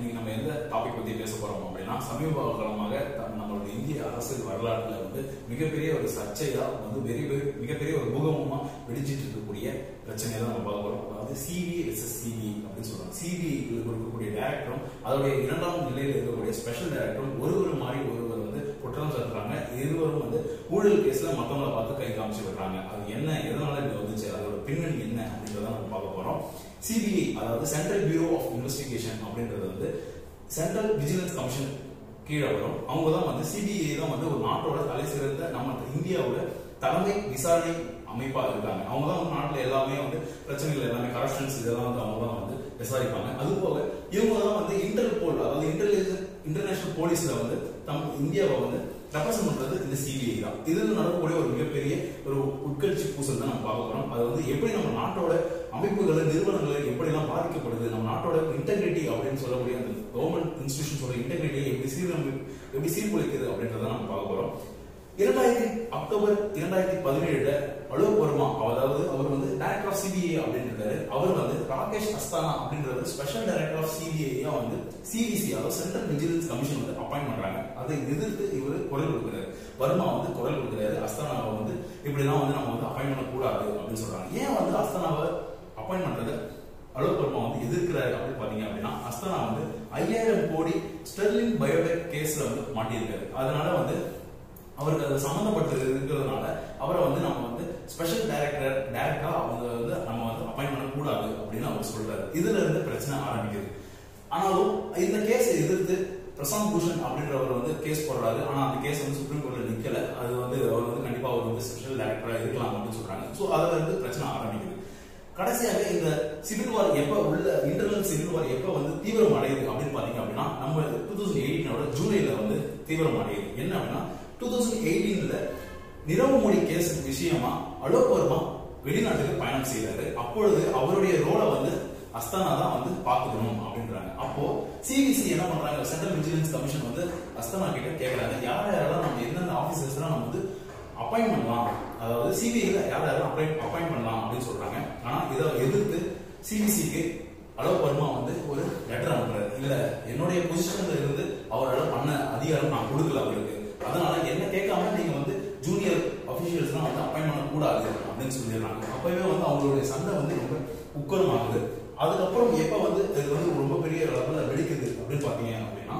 இன்னைக்கு நம்ம எந்த டாபிக் பத்தி பேச போறோம் அப்படின்னா சமீப காலமாக த- நம்மளுடைய இந்திய அரசியல் வரலாற்றுல வந்து மிகப்பெரிய ஒரு சர்ச்சையா வந்து வெரி வெரி மிகப்பெரிய ஒரு பூகம்பமா வெடிச்சிட்டு இருக்கக்கூடிய பிரச்சனையை தான் நம்ம பார்க்க போறோம் அதாவது சிபி எஸ்எஸ் சிபி அப்படின்னு சொல்றாங்க சிபி இருக்கக்கூடிய டைரக்டரும் அதோடைய இரண்டாம் நிலையில் இருக்கக்கூடிய ஸ்பெஷல் டைரக்டரும் ஒருவர் மாதிரி ஒருவர் வந்து குற்றம் சாட்டுறாங்க இருவரும் வந்து ஊழல் கேஸ்ல மத்தவங்கள பார்த்து கை காமிச்சு விடுறாங்க அது என்ன எதனால இப்படி வந்துச்சு அதோட பின்னணி என்ன அப்படின்றத நம்ம பார்க்க போறோம் சிபிஐ அதாவது சென்ட்ரல் பியூரோ ஆஃப் இன்வெஸ்டிகேஷன் அப்படின்றது வந்து சென்ட்ரல் விஜிலன்ஸ் கமிஷன் கீழே வரும் அவங்க தான் வந்து சிபிஐ தான் வந்து ஒரு நாட்டோட தலை சிறந்த நம்ம இந்தியாவோட தலைமை விசாரணை அமைப்பா இருக்காங்க அவங்க தான் வந்து நாட்டுல எல்லாமே வந்து பிரச்சனைகள் எல்லாமே கரப்ஷன்ஸ் இதெல்லாம் வந்து அவங்க தான் வந்து விசாரிப்பாங்க அது போக இவங்க தான் வந்து இன்டர்போல் அதாவது இன்டர்நேஷனல் இன்டர்நேஷனல் போலீஸ்ல வந்து தம் இந்தியாவை வந்து ரெப்ரசென்ட் பண்றது இந்த சிபிஐ தான் இதுல நடக்கக்கூடிய ஒரு மிகப்பெரிய ஒரு உட்கட்சி பூசல் தான் நம்ம பார்க்க போறோம் அது வந்து எப்படி நம்ம நாட்டோட அமைப்புகள் நிறுவனங்கள் எப்படி எல்லாம் பாதிக்கப்படுது நம்ம நாட்டோட இன்டெகிரிட்டி அப்படின்னு சொல்லக்கூடிய அந்த கவர்மெண்ட் இன்ஸ்டிடியூஷனோட இன்டெகிரிட்டியை எப்படி சீரமைப்பு எப்படி சீர்குலைக்குது அப்படின்றத நம்ம பார்க்க போறோம் இரண்டாயிரத்தி அக்டோபர் இரண்டாயிரத்தி பதினேழுல அலோக் வர்மா அதாவது அவர் வந்து டைரக்டர் ஆஃப் சிபிஐ அப்படின்னு இருக்காரு அவர் வந்து ராகேஷ் அஸ்தானா அப்படின்றவர் ஸ்பெஷல் டைரக்டர் ஆஃப் சிபிஐயா வந்து சிபிசி அதாவது சென்ட்ரல் விஜிலன்ஸ் கமிஷன் வந்து அப்பாயிண்ட் பண்றாங்க அதை எதிர்த்து இவர் குரல் கொடுக்குறாரு வர்மா வந்து குரல் கொடுக்குறாரு அஸ்தானாவை வந்து இப்படிலாம் வந்து நம்ம வந்து அப்பாயிண்ட் பண்ணக்கூடாது அப்படின்னு சொல்றாங்க ஏன் வந்து அஸ்தானாவை அப்பாயிண்ட் பண்றது அலோக் வர்மா வந்து எதிர்க்கிறாரு அப்படின்னு பாத்தீங்க அப்படின்னா அஸ்தானா வந்து ஐயாயிரம் கோடி ஸ்டெர்லிங் பயோடெக் கேஸ்ல வந்து மாட்டியிருக்காரு அதனால வந்து அவருக்கு அது சம்மந்தப்பட்டு இருக்கிறதுனால அவரை வந்து நம்ம வந்து ஸ்பெஷல் டைரக்டர் டைரக்டா அவங்க வந்து நம்ம வந்து அப்பாயிண்ட் பண்ணக்கூடாது அப்படின்னு அவர் சொல்றாரு இதுல இருந்து பிரச்சனை ஆரம்பிக்குது ஆனாலும் இந்த கேஸை எதிர்த்து பிரசாந்த் பூஷன் அப்படின்றவர் வந்து கேஸ் போடுறாரு ஆனா அந்த கேஸ் வந்து சுப்ரீம் கோர்ட்ல நிக்கல அது வந்து அவர் வந்து கண்டிப்பா அவர் வந்து ஸ்பெஷல் டைரக்டரா இருக்கலாம் அப்படின்னு சொல்றாங்க சோ அதுல இருந்து பிரச்சனை ஆரம்பிக்குது கடைசியாக இந்த சிவில் வார் எப்ப உள்ள இன்டர்னல் சிவில் வார் எப்ப வந்து தீவிரம் அடையுது அப்படின்னு பாத்தீங்க அப்படின்னா நம்ம டூ தௌசண்ட் எயிட்டீனோட ஜூலைல வந்து தீவிரம் அடையுது என்ன அப்படின்னா டூ தௌசண்ட் எயிட்டீன்ல நிரவ் மோடி கேஸ் விஷயமா அலோக் வர்மா வெளிநாட்டுக்கு பயணம் செய்தாரு அப்பொழுது அவருடைய ரோலை வந்து அஸ்தானா தான் வந்து பாத்துக்கணும் அப்படின்றாங்க அப்போ சிபிசி என்ன பண்றாங்க சென்ட்ரல் விஜிலன்ஸ் கமிஷன் வந்து அஸ்தானா கிட்ட கேக்குறாங்க யார் யாரெல்லாம் நம்ம எந்தெந்த ஆபீசர்ஸ் நம்ம வந்து அப்பாயிண்ட் பண்ணலாம் அதாவது சிபிஐல யார் யாரெல்லாம் அப்பாயிண்ட் பண்ணலாம் அப்படின்னு சொல்றாங்க ஆனா இதை எதிர்த்து சிபிசிக்கு அலோக் வர்மா வந்து ஒரு லெட்டர் அனுப்புறாரு இல்ல என்னுடைய பொசிஷன்ல இருந்து அவரால் பண்ண அதிகாரம் நான் கொடுக்கல அவருக்கு அதனால என்ன கேட்காம நீங்க வந்து ஜூனியர் அபிஷியல்ஸ் வந்து அப்பாயிண்ட் பண்ண கூடாது அப்படின்னு சொல்லிடுறாங்க அப்பவே வந்து அவங்களுடைய சண்டை வந்து ரொம்ப உக்கரமாகுது அதுக்கப்புறம் எப்ப வந்து இது வந்து ரொம்ப பெரிய அளவுல வெடிக்குது அப்படின்னு பாத்தீங்க அப்படின்னா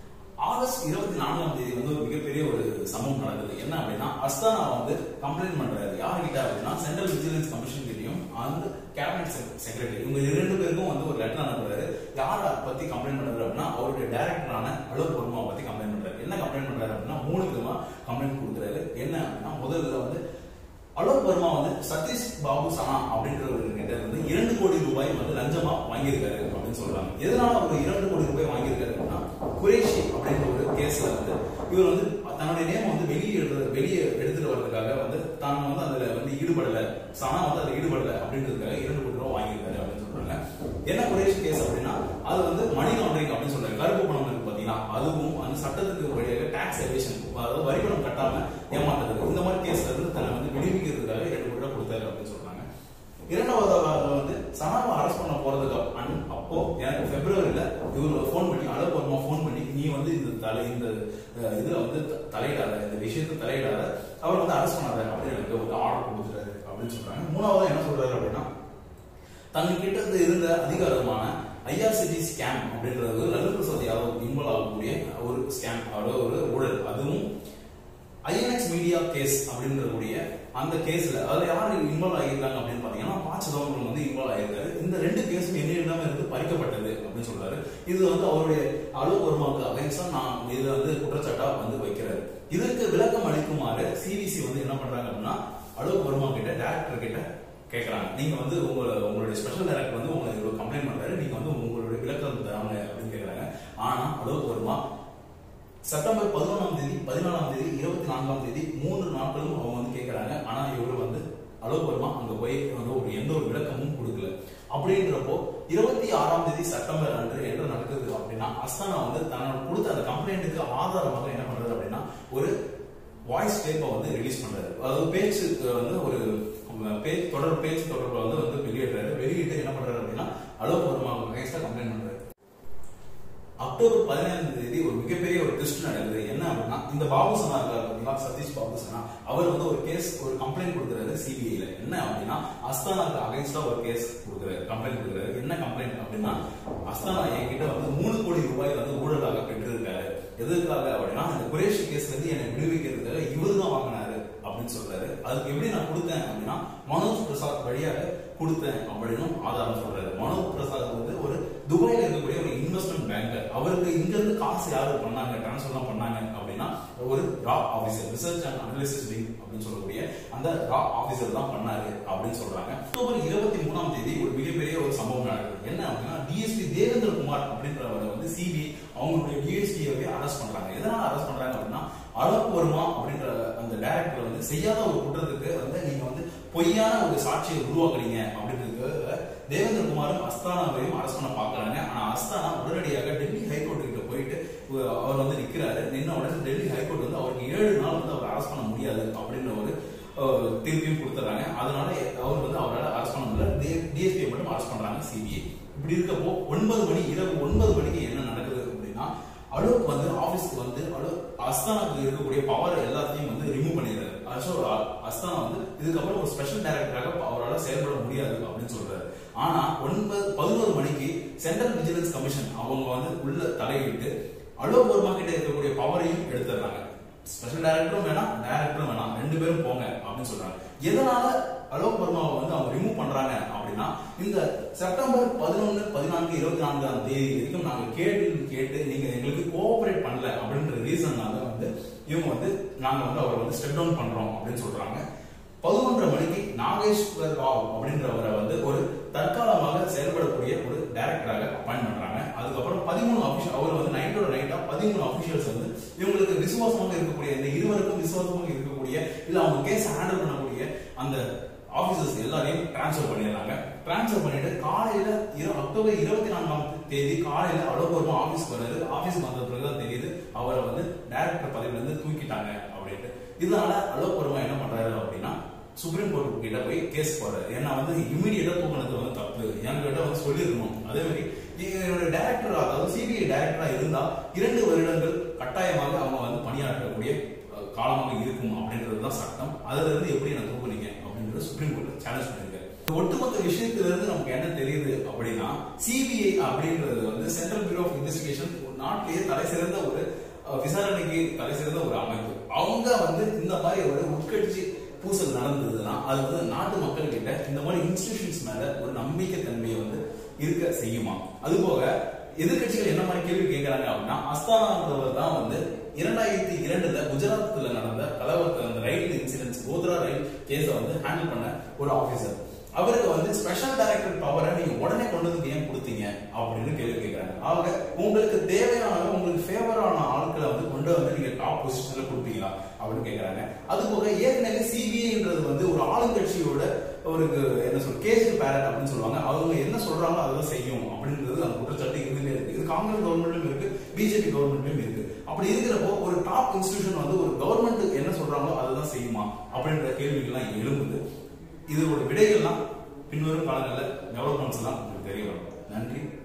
ஆகஸ்ட் இருபத்தி நான்காம் தேதி வந்து ஒரு மிகப்பெரிய ஒரு சம்பவம் நடக்குது என்ன அப்படின்னா அஸ்தானா வந்து கம்ப்ளைண்ட் பண்றாரு யாருகிட்ட அப்படின்னா சென்ட்ரல் விஜிலன்ஸ் கமிஷன் கிட்டயும் அந்த கேபினட் செக்ரட்டரி இவங்க இரண்டு பேருக்கும் வந்து ஒரு லெட்டர் அனுப்புறாரு யார பத்தி கம்ப்ளைண்ட் பண்றாரு அப்படின்னா அவருடைய டைரக்டரான அலோக் வர்மா பத்தி கம்ப்ளைண்ட் பண்றாரு என்ன கம்ப்ளைண்ட் பண்றாரு அப்படின்னா மூணு விதமா கம்ப்ளைண்ட் கொடுக்குறாரு என்ன அப்படின்னா முதல்ல வந்து அலோக் வர்மா வந்து சதீஷ் பாபு சனா அப்படின்றவர் கிட்ட இருந்து இரண்டு கோடி ரூபாய் வந்து லஞ்சமா வாங்கியிருக்காரு அப்படின்னு சொல்றாங்க எதனால அவர் இரண்டு கோடி ரூபாய் வாங்கியிருக்காரு அப்படின்னா குரேஷி அப்படின்ற ஒரு கேஸ்ல வந்து இவர் வந்து தன்னுடைய நேம் வந்து வெளியே எடுத்து வெளியே எடுத்துட்டு வர்றதுக்காக வந்து தான் வந்து அதுல வந்து ஈடுபடல சனா வந்து அதுல ஈடுபடல அப்படின்றதுக்காக இரண்டு கோடி ரூபாய் வாங்கியிருக்காரு அப்படின்னு சொல்றாங்க என்ன குரேஷி கேஸ் அப்படின்னா அது வந்து மணி லாண்டரிங் அப்படின்னு சொல்றாங்க கருப்பு பணம் இருக்கு பாத்தீங்கன்னா அதுவும் அந்த சட்டத்துக்கு வழியாக டாக்ஸ் எவேஷன் அதாவது வரி பணம் கட்டாம ஏமாத்துறது இந்த மாதிரி கேஸ்ல இருந்து தன்னை வந்து விடுவிக்கிறதுக்காக இரண்டு கோடி ரூபாய் கொடுத்தாரு அப்படின்னு சொல்றாங்க இரண்டாவதாக வந்து சனாவை அரெஸ்ட் பண்ண போறதுக்கு அப்~ அன்~ அப்போ எனக்கு பிப்ரவரியில இவர் ஃபோன் பண்ணி அழகு வர்மா ஃபோன் பண்ணி நீ வந்து இந்த தலை இந்த அஹ், இதுல வந்து த- தலையிடாத இந்த விஷயத்தை தலையிடாத அவர் வந்து அரெஸ்ட் பண்ணாத அப்படின்னு எனக்கு வந்து ஆர்டர் கொடுத்துட்டாரு அப்படின்னு சொல்றாங்க மூணாவதா என்ன சொல்றாரு அப்படின்னா தன்கிட்ட இருந்து இருந்த அதிகாரமான ஐஆர்சிடி ஸ்கேம் அப்படின்றது லல்லு பிரசாத் யாதவ் இன்வால்வ் ஆகக்கூடிய ஒரு ஸ்கேம் அதாவது ஒரு ஊழல் அதுவும் ஐஎன்எக்ஸ் மீடியா கேஸ் அப்படின்றக்கூடிய அந்த கேஸ்ல அதுல யார் இன்வால்வ் ஆகியிருக்காங்க அப்படின்னு பாத்தீங்கன்னா ப சிதம்பரம் வந்து இன்வால்வ் ஆகியிருக்காரு இந்த ரெண்டு கேஸும் என்னிடம் இருந்து பறிக்கப்பட்டது அப்படின்னு சொல்றாரு இது வந்து அவருடைய அலோக் வர்மாவுக்கு அகைன்ஸ்டா நான் இது வந்து குற்றச்சாட்டா வந்து வைக்கிறாரு இதற்கு விளக்கம் அளிக்குமாறு சிபிசி வந்து என்ன பண்றாங்க அப்படின்னா அலோக் வர்மா கிட்ட டேரக்டர் கிட்ட கேக்குறாங்க நீங்க வந்து உங்க உங்களுடைய ஸ்பெஷல் டைரக்டர் வந்து உங்களை இவ்வளவு கம்ப்ளைண்ட் பண்றாரு நீங்க வந்து உங்களுடைய விளக்கம் தராங்க அப்படின்னு கேக்குறாங்க ஆனா அலோக் வர்மா செப்டம்பர் பதினொன்றாம் தேதி பதினாலாம் தேதி இருபத்தி நான்காம் தேதி மூன்று நாட்களும் அவங்க வந்து கேட்கறாங்க ஆனா இவர் வந்து அலோக் வர்மா அங்க போய் வந்து ஒரு எந்த ஒரு விளக்கமும் கொடுக்கல அப்படின்றப்போ இருபத்தி ஆறாம் தேதி செப்டம்பர் அன்று என்ன நடக்குது அப்படின்னா அஸ்தானா வந்து தன்னோட கொடுத்த அந்த கம்ப்ளைண்ட்டுக்கு ஆதாரமாக என்ன பண்றது அப்படின்னா ஒரு வாய்ஸ் டேப்பை வந்து ரிலீஸ் பண்றாரு அதாவது பேச்சு அஹ், வந்து ஒரு பேச்சு தொடர் பேச்சு தொடர்பு வந்து வந்து வெளியிடுறாரு வெளியிட்டு என்ன பண்றாரு அப்படின்னா அலோக் வர்மா அகைன்ஸ்டா கம்ப்ளைண்ட் பண்றாரு அக்டோபர் பதினைந்தாம் தேதி ஒரு மிகப்பெரிய ஒரு டெஸ்ட் நடக்குது என்ன அப்படின்னா இந்த பாபு சனா இருக்காரு பாத்தீங்களா சதீஷ் பாபு சனா அவர் வந்து ஒரு கேஸ் ஒரு கம்ப்ளைண்ட் கொடுக்குறாரு சிபிஐல என்ன அப்படின்னா அஸ்தானாக்கு அகைன்ஸ்டா ஒரு கேஸ் கொடுக்குறாரு கம்ப்ளைண்ட் கொடுக்குறாரு என்ன கம்ப்ளைண்ட் அப்படின்னா அஸ்தானா என்கிட்ட வந்து மூணு கோடி ரூபாய் வந்து ஊழலாக பெற்றிருக்காரு எதுக்காக அப்படின்னா இந்த குரேஷி கேஸ்ல இருந்து என்னை விடுவிக்கிறதுக்காக இவரு தான் வாங்கினாரு அப்படின்னு சொல்றாரு அதுக்கு எப்படி நான் கொடுத்தேன் அப்படின்னா மனோஜ் பிரசாத் வழியாக கொடுத்தேன் அப்படின்னு ஆதாரம் சொல்றாரு மனோஜ் பிரசாத் வந்து ஒரு துபாயில இருக்கக்கூடிய ஒரு இன்வெஸ்ட்மெண்ட் பேங்கர் அவருக்கு இங்க இருந்து காசு யாரு பண்ணாங்க டிரான்ஸ்ஃபர் பண்ணாங்க அப்படின்னா ஒரு ரா officer research and analysis wing அப்படின்னு சொல்லக்கூடிய அந்த ரா ஆபீசர் தான் பண்ணாரு அப்படின்னு சொல்றாங்க அக்டோபர் இருபத்தி மூணாம் தேதி ஒரு மிகப்பெரிய ஒரு சம்பவம் நடக்குது என்ன அப்படின்னா டிஎஸ்பி தேவேந்திர குமார் அப்படின்றவரை வந்து சிபிஐ அவங்களுடைய டிஎஸ்பியை அரெஸ்ட் பண்றாங்க எதனால அரெஸ்ட் பண்றாங்க அப்படின்னா அலோக் வர்மா அப்படின்ற அந்த டைரக்டர் வந்து செய்யாத ஒரு குற்றத்துக்கு வந்து நீங்க வந்து பொய்யான ஒரு சாட்சியை உருவாக்குறீங்க அப்படின்றதுக்காக தேவேந்திர குமாரும் அஸ்தானாவையும் அரெஸ்ட் பண்ண பாக்குறாங்க ஆனா அஸ்தானா உடனடியாக டெல்லி ஹைகோர்ட் கிட்ட போயிட்டு அவர் வந்து நிக்கிறாரு நின்ன உடனே டெல்லி ஹைகோர்ட் வந்து அவருக்கு ஏழு நாள் வந்து அவர் அரெஸ்ட் பண்ண முடியாது அப்படின்ற ஒரு தீர்ப்பையும் கொடுத்துறாங்க அதனால அவர் வந்து அவரால் அரெஸ்ட் பண்ண முடியல டிஎஸ்பியை மட்டும் அரெஸ்ட் பண்றாங்க சிபிஐ இப்படி இருக்கப்போ ஒன்பது மணி இரவு ஒன்பது மணிக்கு என்ன நடக்குது அப்படின்னா அலோக் வந்து ஆபீஸ்க்கு வந்து அலோக் அஸ்தானாக்கு இருக்கக்கூடிய பவர் எல்லாத்தையும் வந்து ரிமூவ் பண்ணிடுறாரு அஸ்தானா வந்து இதுக்கப்புறம் ஒரு ஸ்பெஷல் டைரக்டராக அவரால் செயல்பட முடியாது அப்படின்னு சொல்றாரு ஆனா ஒன்பது பதினோரு மணிக்கு சென்ட்ரல் விஜிலன்ஸ் கமிஷன் அவங்க வந்து உள்ள தலையிட்டு அலோக் வர்மா கிட்ட இருக்கக்கூடிய பவரையும் எடுத்துடுறாங்க ஸ்பெஷல் டைரக்டரும் வேணாம் டைரக்டரும் வேணாம் ரெண்டு பேரும் போங்க அப்படின்னு சொல்றாங்க எதனால அலோக் வர்மாவை வந்து அவங்க ரிமூவ் பண்றாங்க அப்படின்னா இந்த செப்டம்பர் பதினொன்னு பதினான்கு இருபத்தி நான்காம் தேதி வரைக்கும் நாங்க கேள்வி கேட்டு நீங்க எங்களுக்கு கோஆபரேட் பண்ணல அப்படின்ற ரீசன்னால வந்து இவங்க வந்து நாங்க வந்து அவரை வந்து ஸ்டெப் டவுன் பண்றோம் அப்படின்னு சொல்றாங்க பதினொன்றரை மணிக்கு நாகேஸ்வர் ராவ் அப்படின்றவரை வந்து ஒரு தற்காலமாக செயல்படக்கூடிய ஒரு டைரக்டராக அப்பாயிண்ட் பண்றாங்க அதுக்கப்புறம் பதிமூணு அபிஷியல் அவர் வந்து நைட்டோட நைட்டா பதிமூணு அபிஷியல்ஸ் வந்து இவங்களுக்கு விசுவாசமாக இருக்கக்கூடிய இந்த இருவருக்கும் விசுவாசமாக இருக்கக்கூடிய இல்ல அவங்க கேஸ் ஹேண்டில் பண்ணக்கூடிய அந்த ஆபீசர்ஸ் எல்லாரையும் டிரான்ஸ்ஃபர் பண்ணிடுறாங்க டிரான்ஸ்ஃபர் பண்ணிட்டு காலையில அக்டோபர் இருபத்தி நான்காம் தேதி காலையில அலோபூர்வம் ஆபீஸ்க்கு வராரு ஆபீஸ்க்கு வந்த பிறகுதான் தெரியுது அவரை வந்து டைரக்டர் பதவியில இருந்து தூக்கிட்டாங்க அப்படின்ட்டு இதனால அலோபூர்வம் என்ன பண்றாரு அப்படின்னா சுப்ரீம் கோர்ட் கிட்ட போய் கேஸ் போறாரு ஏன்னா வந்து இமீடியட்டா தூக்கினது வந்து தப்பு என்கிட்ட வந்து சொல்லியிருக்கணும் அதே மாதிரி என்னோட டைரக்டர் அதாவது சிபிஐ டைரக்டரா இருந்தா இரண்டு வருடங்கள் கட்டாயமாக அவங்க வந்து பணியாற்றக்கூடிய காலமாக இருக்கும் அப்படின்றது தான் சட்டம் அதுல இருந்து எப்படி என்ன தூக்குனீங்க அப்படின்றது சுப்ரீம் கோர்ட்ல சேலஞ்ச் பண்ணிருக்காரு ஒட்டுமொத்த விஷயத்துல இருந்து நமக்கு என்ன தெரியுது அப்படின்னா சிபிஐ அப்படின்றது வந்து சென்ட்ரல் பியூரோ ஆஃப் இன்வெஸ்டிகேஷன் நாட்டிலேயே தலை சிறந்த ஒரு விசாரணைக்கு தலை சிறந்த ஒரு அமைப்பு அவங்க வந்து இந்த மாதிரி ஒரு உட்கட்சி பூசல் நடந்ததுன்னா அது வந்து நாட்டு மக்கள் கிட்ட இந்த மாதிரி இன்ஸ்டிடியூஷன்ஸ் மேல ஒரு நம்பிக்கை தன்மையை வந்து இருக்க செய்யுமா அது போக எதிர்கட்சிகள் என்ன மாதிரி கேள்வி கேட்கறாங்க அப்படின்னா அஸ்தானான்றவர் தான் வந்து இரண்டாயிரத்தி இரண்டுல குஜராத்ல நடந்த கலவரத்துல அந்த ரயில் இன்சிடென்ட்ஸ் கோத்ரா ரயில் கேஸை வந்து ஹேண்டில் பண்ண ஒரு ஆபீசர் அவருக்கு வந்து ஸ்பெஷல் டைரக்டர் பவரை நீங்க உடனே கொண்டு வந்து ஏன் கொடுத்தீங்க அப்படின்னு கேள்வி கேட்கறாங்க அவங்க உங்களுக்கு தேவையான உங்களுக்கு ஃபேவரான ஆட்களை வந்து கொண்டு வந்து நீங்க டாப் பொசிஷன்ல கொடுப்பீங்களா அப்படின்னு கேட்கறாங்க அது போக ஏற்கனவே சிபிஐன்றது வந்து ஒரு ஆளுங்கட்சியோட ஒரு என்ன சொல் கேஸ் பேரட் அப்படின்னு சொல்லுவாங்க அவங்க என்ன சொல்றாங்களோ அதுதான் செய்யும் அப்படின்றது அந்த குற்றச்சாட்டு இருந்துட்டே இருக்கு இது காங்கிரஸ் கவர்மெண்ட்லயும் இருக்கு பிஜேபி கவர்மெண்ட்லயும் இருக்கு அப்படி இருக்கிறப்போ ஒரு டாப் இன்ஸ்டிடியூஷன் வந்து ஒரு கவர்மெண்ட் என்ன சொல்றாங்களோ அதுதான் செய்யுமா அப்படின்ற கேள்விகள்லாம் எழும்புது இதோட விடைகள்லாம் பின்வரும் காலங்களில் டெவலப்மெண்ட்ஸ் எல்லாம் உங்களுக்கு தெரிய வரும் நன்றி